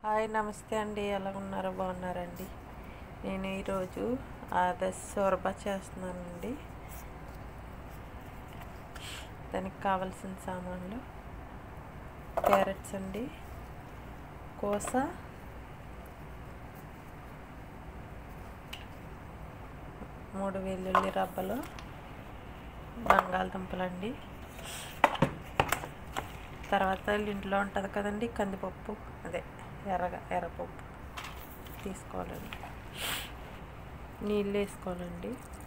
hi నమస్తే అండి ఎలా ఉన్నారు బాగున్నారండి నేను ఈరోజు ఆదర్శ సోరబా చేస్తున్నానండి దానికి కావలసిన సామాన్లు క్యారెట్స్ అండి కోస మూడు వెల్లుల్లి రబ్బలు బంగాళదుంపలండి తర్వాత ఇంట్లో ఉంటుంది కదండి కందిపప్పు అదే ఎర్రగా ఎర్రపప్పు తీసుకోవాలండి నీళ్ళు వేసుకోవాలండి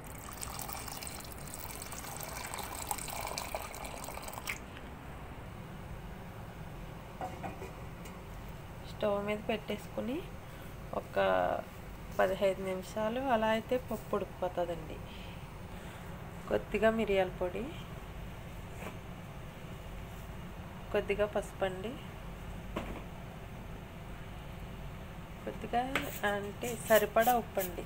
స్టవ్ మీద పెట్టేసుకుని ఒక పదిహేను నిమిషాలు అలా అయితే పప్పు ఉడికిపోతుందండి కొద్దిగా మిరియాల పొడి కొద్దిగా పసుపు అండి కొద్దిగా అంటే సరిపడా ఉప్పు అండి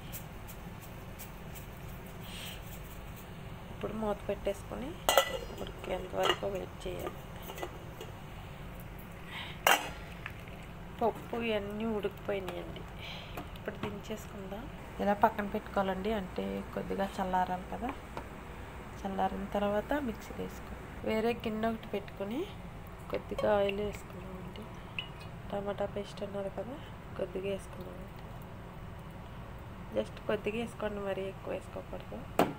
ఇప్పుడు మూత పెట్టేసుకొని ఉడికేంత వరకు వెయిట్ చేయాలి పప్పు ఇవన్నీ ఉడికిపోయినాయండి ఇప్పుడు దించేసుకుందాం ఇలా పక్కన పెట్టుకోవాలండి అంటే కొద్దిగా చల్లారాలి కదా చల్లారిన తర్వాత మిక్సీ వేసుకో వేరే గిన్నె ఒకటి పెట్టుకొని కొద్దిగా ఆయిల్ వేసుకున్నామండి టమాటా పేస్ట్ ఉన్నది కదా కొద్దిగా వేసుకున్నామండి జస్ట్ కొద్దిగా వేసుకోండి మరీ ఎక్కువ వేసుకోకూడదు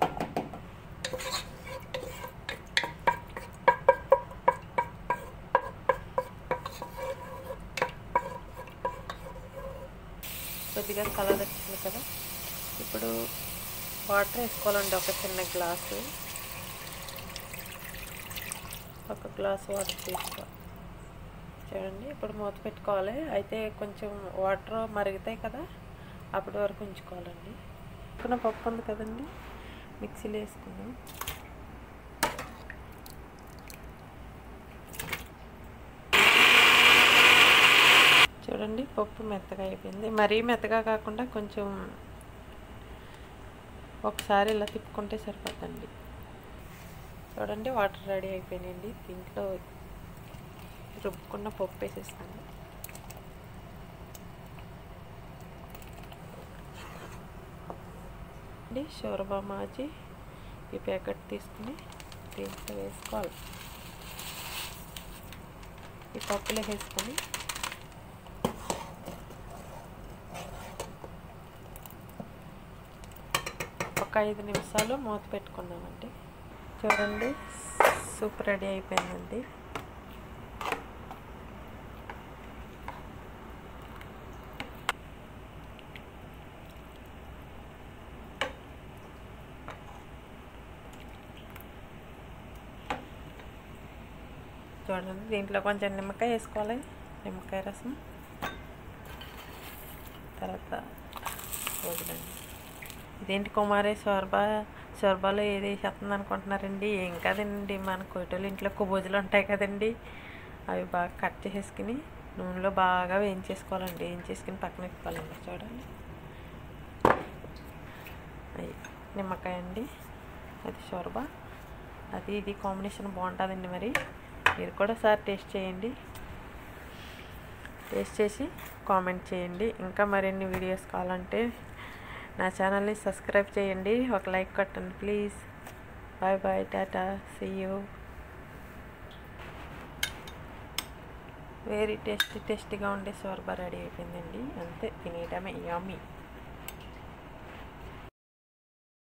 కొద్దిగా కలర్ వచ్చింది కదా ఇప్పుడు వాటర్ వేసుకోవాలండి ఒక చిన్న గ్లాసు ఒక గ్లాస్ వాటర్ తీసుకో చూడండి ఇప్పుడు మూత పెట్టుకోవాలి అయితే కొంచెం వాటర్ మరుగుతాయి కదా అప్పటి వరకు ఉంచుకోవాలండి ఇప్పుడు పప్పు ఉంది కదండి మిక్సీలో వేసుకుందాం చూడండి పప్పు మెత్తగా అయిపోయింది మరీ మెత్తగా కాకుండా కొంచెం ఒకసారి ఇలా తిప్పుకుంటే సరిపోద్దండి చూడండి వాటర్ రెడీ అయిపోయినాయండి దీంట్లో రుబ్బుకున్న పప్పు వేసేస్తాను అండి షోరబా మాజీ ఈ ప్యాకెట్ తీసుకుని దీంట్లో వేసుకోవాలి ఈ పప్పులో వేసుకొని ఒక ఐదు నిమిషాలు మూత పెట్టుకుందామండి చూడండి సూప్ రెడీ అయిపోయిందండి చూడండి దీంట్లో కొంచెం నిమ్మకాయ వేసుకోవాలి నిమ్మకాయ రసం తర్వాత వదిలండి ఇదేంటి కుమారి సోర్బా సోర్బాలో ఏది వేసేస్తుంది అనుకుంటున్నారండి ఏం కాదండి మన కొయ్యటోళ్ళు ఇంట్లో కుబూజులు ఉంటాయి కదండి అవి బాగా కట్ చేసుకుని నూనెలో బాగా వేయించేసుకోవాలండి వేయించేసుకుని పక్కన పెట్టుకోవాలండి చూడండి అయ్యి నిమ్మకాయ అండి అది షోర్బా అది ఇది కాంబినేషన్ బాగుంటుందండి మరి మీరు కూడా సార్ టేస్ట్ చేయండి టేస్ట్ చేసి కామెంట్ చేయండి ఇంకా మరిన్ని వీడియోస్ కావాలంటే నా ఛానల్ని సబ్స్క్రైబ్ చేయండి ఒక లైక్ కొట్టండి please bye bye tata see you very tasty టేస్టీగా ఉండే సోర్బా రెడీ అయిపోయిందండి అంతే తినేయడమే యమ్మీ